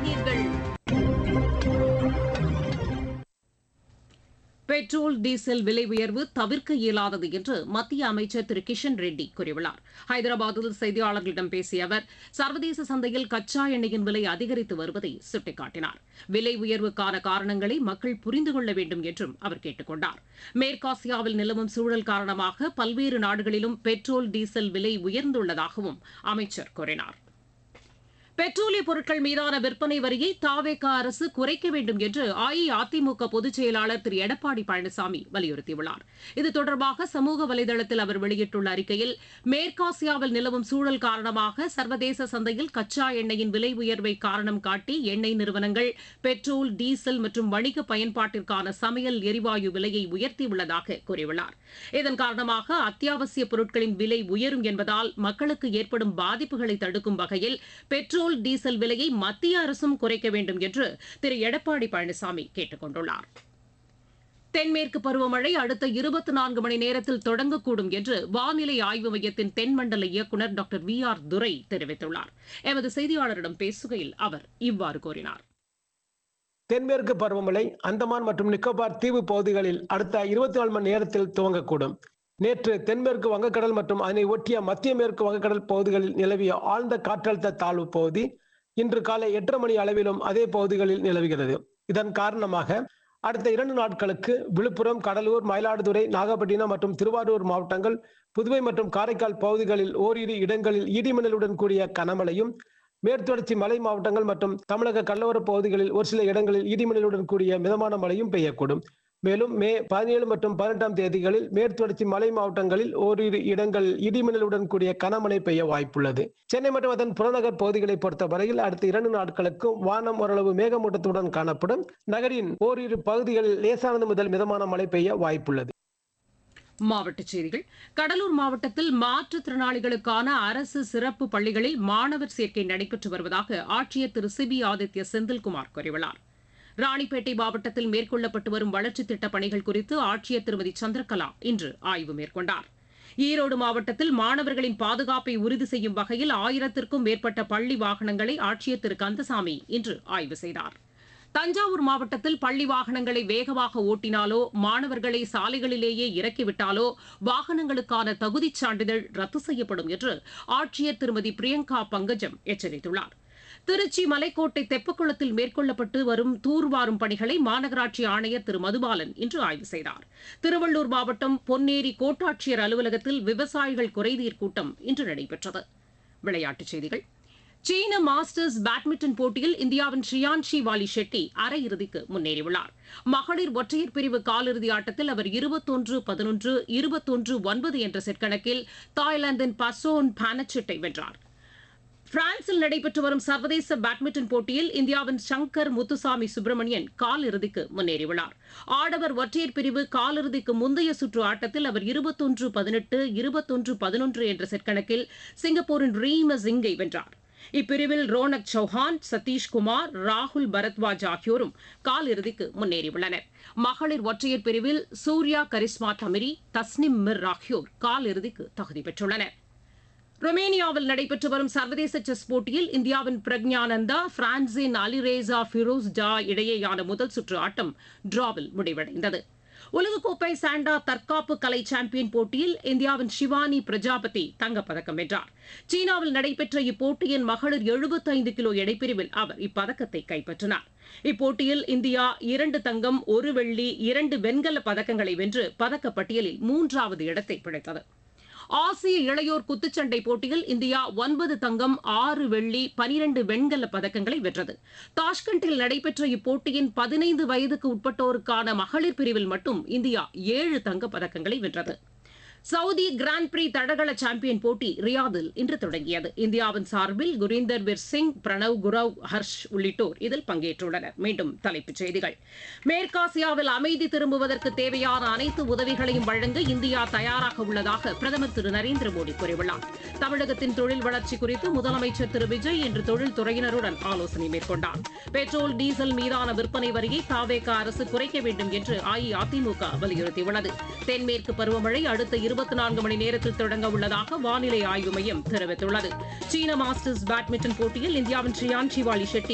செய்யாதீர்கள் petrol diesel விலை உயர்வு தவிர்க்க இயலாதது என்று மத்திய அமைச்சர் திரு கிஷன் ரெட்டி கூறியுள்ளார் ஹைதராபாத்தில் செய்தியாளர்களிடம் பேசிய அவர் சர்வதேச சந்தையில் கச்சா எண்ணெயின் விலை அதிகரித்து வருவதை சுட்டிக்காட்டினார் விலை உயர்வுக்கான காரணங்களை மக்கள் புரிந்து கொள்ள வேண்டும் என்றும் அவர் கேட்டுக் கொண்டார் மேற்காசியாவில் நிலவும் சூழல் காரணமாக பல்வேறு நாடுகளிலும் பெட்ரோல் டீசல் விலை உயர்ந்துள்ளதாகவும் அமைச்சர் கூறினார் பெட்ரோலிய பொருட்கள் மீதான விற்பனை வரியை தாவேக அரசு குறைக்க வேண்டும் என்று அஇஅதிமுக பொதுச் செயலாளர் திரு எடப்பாடி பழனிசாமி வலியுறுத்தியுள்ளார் இது தொடர்பாக சமூக வலைதளத்தில் அவர் வெளியிட்டுள்ள அறிக்கையில் மேற்காசியாவில் நிலவும் சூழல் காரணமாக சர்வதேச சந்தையில் கச்சா எண்ணெயின் விலை உயர்வை காரணம் காட்டி எண்ணெய் நிறுவனங்கள் பெட்ரோல் டீசல் மற்றும் வணிக பயன்பாட்டிற்கான சமையல் எரிவாயு விலையை உயர்த்தியுள்ளதாக கூறியுள்ளார் இதன் காரணமாக அத்தியாவசிய பொருட்களின் விலை உயரும் என்பதால் மக்களுக்கு ஏற்படும் பாதிப்புகளை தடுக்கும் வகையில் பெட்ரோல் பெட்ரோல் டீசல் விலையை மத்திய அரசும் குறைக்க வேண்டும் என்று திரு எடப்பாடி பழனிசாமி கேட்டுக் கொண்டுள்ளார் தென்மேற்கு பருவமழை அடுத்த இருபத்தி நான்கு மணி நேரத்தில் தொடங்கக்கூடும் என்று வானிலை ஆய்வு மையத்தின் தென்மண்டல இயக்குநர் டாக்டர் வி ஆர் துரை தெரிவித்துள்ளார் எமது செய்தியாளரிடம் பேசுகையில் அவர் இவ்வாறு கூறினார் தென்மேற்கு பருவமழை அந்தமான் மற்றும் நிக்கோபார் தீவு பகுதிகளில் அடுத்த இருபத்தி நாலு மணி நேரத்தில் துவங்கக்கூடும் நேற்று தென்மேற்கு வங்கக்கடல் மற்றும் அதனை ஒட்டிய மத்திய மேற்கு வங்கக்கடல் பகுதிகளில் நிலவிய ஆழ்ந்த காற்றழுத்த தாழ்வு பகுதி இன்று காலை எட்டரை மணி அளவிலும் அதே பகுதிகளில் நிலவுகிறது இதன் காரணமாக அடுத்த இரண்டு நாட்களுக்கு விழுப்புரம் கடலூர் மயிலாடுதுறை நாகப்பட்டினம் மற்றும் திருவாரூர் மாவட்டங்கள் புதுவை மற்றும் காரைக்கால் பகுதிகளில் ஓரிரு இடங்களில் இடிமின்னலுடன் கூடிய கனமழையும் மேற்தொடர்ச்சி மலை மாவட்டங்கள் மற்றும் தமிழக கடலோர பகுதிகளில் ஒரு சில இடங்களில் இடிமின்னலுடன் கூடிய மிதமான மழையும் பெய்யக்கூடும் மேலும் மே பதினேழு மற்றும் பதினெட்டாம் தேதிகளில் மேற்தொடர்ச்சி மலை மாவட்டங்களில் ஓரிரு இடங்களில் இடிமின்னலுடன் கூடிய கனமழை பெய்ய வாய்ப்புள்ளது சென்னை மற்றும் அதன் புறநகர் பகுதிகளை பொறுத்தவரையில் அடுத்த இரண்டு நாட்களுக்கு வானம் ஓரளவு மேகமூட்டத்துடன் காணப்படும் நகரின் ஓரிரு பகுதிகளில் லேசானது முதல் மிதமான மழை பெய்ய வாய்ப்புள்ளது மாவட்டச் செய்திகள் கடலூர் மாவட்டத்தில் மாற்றுத்திறனாளிகளுக்கான அரசு சிறப்பு பள்ளிகளில் மாணவர் சேர்க்கை நடைபெற்று வருவதாக ஆட்சியர் திரு சிபி ஆதித்ய செந்தில்குமார் கூறியுள்ளார் ராணிப்பேட்டை மாவட்டத்தில் மேற்கொள்ளப்பட்டு வரும் வளர்ச்சித் திட்டப் பணிகள் குறித்து ஆட்சியர் திருமதி சந்திரகலா இன்று ஆய்வு மேற்கொண்டார் ஈரோடு மாவட்டத்தில் மாணவர்களின் பாதுகாப்பை உறுதி செய்யும் வகையில் ஆயிரத்திற்கும் மேற்பட்ட பள்ளி வாகனங்களை ஆட்சியர் திரு கந்தசாமி இன்று ஆய்வு செய்தார் தஞ்சாவூர் மாவட்டத்தில் பள்ளி வாகனங்களை வேகமாக ஓட்டினாலோ மாணவர்களை சாலைகளிலேயே இறக்கிவிட்டாலோ வாகனங்களுக்கான தகுதிச் சான்றிதழ் ரத்து செய்யப்படும் என்று ஆட்சியர் திருமதி பிரியங்கா பங்கஜம் எச்சரித்துள்ளார் திருச்சி மலைக்கோட்டை தெப்பக்குளத்தில் மேற்கொள்ளப்பட்டு வரும் தூர்வாரும் பணிகளை மாநகராட்சி ஆணையர் திரு மதுபாலன் இன்று ஆய்வு செய்தார் திருவள்ளூர் மாவட்டம் பொன்னேரி கோட்டாட்சியர் அலுவலகத்தில் விவசாயிகள் குறைதீர் கூட்டம் இன்று நடைபெற்றது விளையாட்டுச் செய்திகள் சீன மாஸ்டர்ஸ் பேட்மிண்டன் போட்டியில் இந்தியாவின் ஷியான்ஷி வாலி ஷெட்டி அரையிறுதிக்கு முன்னேறியுள்ளார் மகளிர் ஒற்றையர் பிரிவு காலிறுதி ஆட்டத்தில் அவர் இருபத்தொன்று பதினொன்று இருபத்தொன்று ஒன்பது என்ற செட் கணக்கில் தாய்லாந்தின் பசோன் பானச்செட்டை வென்றார் பிரான்சில் நடைபெற்று வரும் சர்வதேச பேட்மிண்டன் போட்டியில் இந்தியாவின் சங்கர் முத்துசாமி சுப்பிரமணியன் காலிறுதிக்கு முன்னேறியுள்ளார் ஆடவர் ஒற்றையர் பிரிவு காலிறுதிக்கு முந்தைய சுற்று ஆட்டத்தில் அவர் இருபத்தொன்று பதினெட்டு இருபத்தொன்று பதினொன்று என்ற செட் கணக்கில் சிங்கப்பூரின் ரீம சிங்கை வென்றார் இப்பிரிவில் ரோனக் சௌஹான் சதீஷ்குமார் ராகுல் பரத்வாஜ் ஆகியோரும் காலிறுதிக்கு முன்னேறியுள்ளனர் மகளிர் ஒற்றையர் பிரிவில் சூர்யா கரிஸ்மா தமிரி தஸ்னிம் மிர் ஆகியோர் காலிறுதிக்கு தகுதி பெற்றுள்ளனர் ரொமேனியாவில் நடைபெற்று வரும் சர்வதேச செஸ் போட்டியில் இந்தியாவின் பிரக்ஞானந்தா பிரான்சின் அலிரேசா ஃபிரோஸ் ஜா இடையேயான முதல் சுற்று ஆட்டம் டிராவில் முடிவடைந்தது உலகக்கோப்பை சாண்டா தற்காப்பு கலை சாம்பியன் போட்டியில் இந்தியாவின் ஷிவானி பிரஜாபதி தங்கப்பதக்கம் வென்றார் சீனாவில் நடைபெற்ற இப்போட்டியின் மகளிர் எழுபத்தைந்து கிலோ எடைப்பிரிவில் அவர் இப்பதக்கத்தை கைப்பற்றினார் இப்போட்டியில் இந்தியா இரண்டு தங்கம் ஒரு வெள்ளி இரண்டு வெண்கல பதக்கங்களை வென்று பதக்கப்பட்டியலில் மூன்றாவது இடத்தை பிடித்தது ஆசிய இளையோர் குத்துச்சண்டை போட்டியில் இந்தியா ஒன்பது தங்கம் ஆறு வெள்ளி பனிரண்டு வெண்கல பதக்கங்களை வென்றது தாஷ்கண்டில் நடைபெற்ற இப்போட்டியின் பதினைந்து வயதுக்கு உட்பட்டோருக்கான மகளிர் பிரிவில் மட்டும் இந்தியா ஏழு தங்கப் பதக்கங்களை வென்றது சவுதி கிராண்ட் பிரீ தடகள சாம்பியன் போட்டி ரியாதில் இன்று தொடங்கியது இந்தியாவின் சார்பில் குரீந்தர் வீர் சிங் பிரணவ் குரவ் ஹர்ஷ் உள்ளிட்டோர் இதில் பங்கேற்றுள்ளனர் மீண்டும் தலைப்புச் செய்திகள் மேற்காசியாவில் அமைதி திரும்புவதற்கு தேவையான அனைத்து உதவிகளையும் வழங்க இந்தியா தயாராக உள்ளதாக பிரதமர் திரு நரேந்திர மோடி கூறியுள்ளார் தமிழகத்தின் தொழில் வளர்ச்சி குறித்து முதலமைச்சர் திரு விஜய் இன்று தொழில்துறையினருடன் ஆலோசனை மேற்கொண்டார் பெட்ரோல் டீசல் மீதான விற்பனை வரியை தாவேக அரசு குறைக்க வேண்டும் என்று அஇஅதிமுக வலியுறுத்தியுள்ளது தென்மேற்கு பருவமழை அடுத்த இருபத்தி நான்கு மணி நேரத்தில் தொடங்க உள்ளதாக வானிலை ஆய்வு மையம் தெரிவித்துள்ளது சீன மாஸ்டர்ஸ் பேட்மிண்டன் போட்டியில் இந்தியாவின் ஷியான் ஷிவாலி ஷெட்டி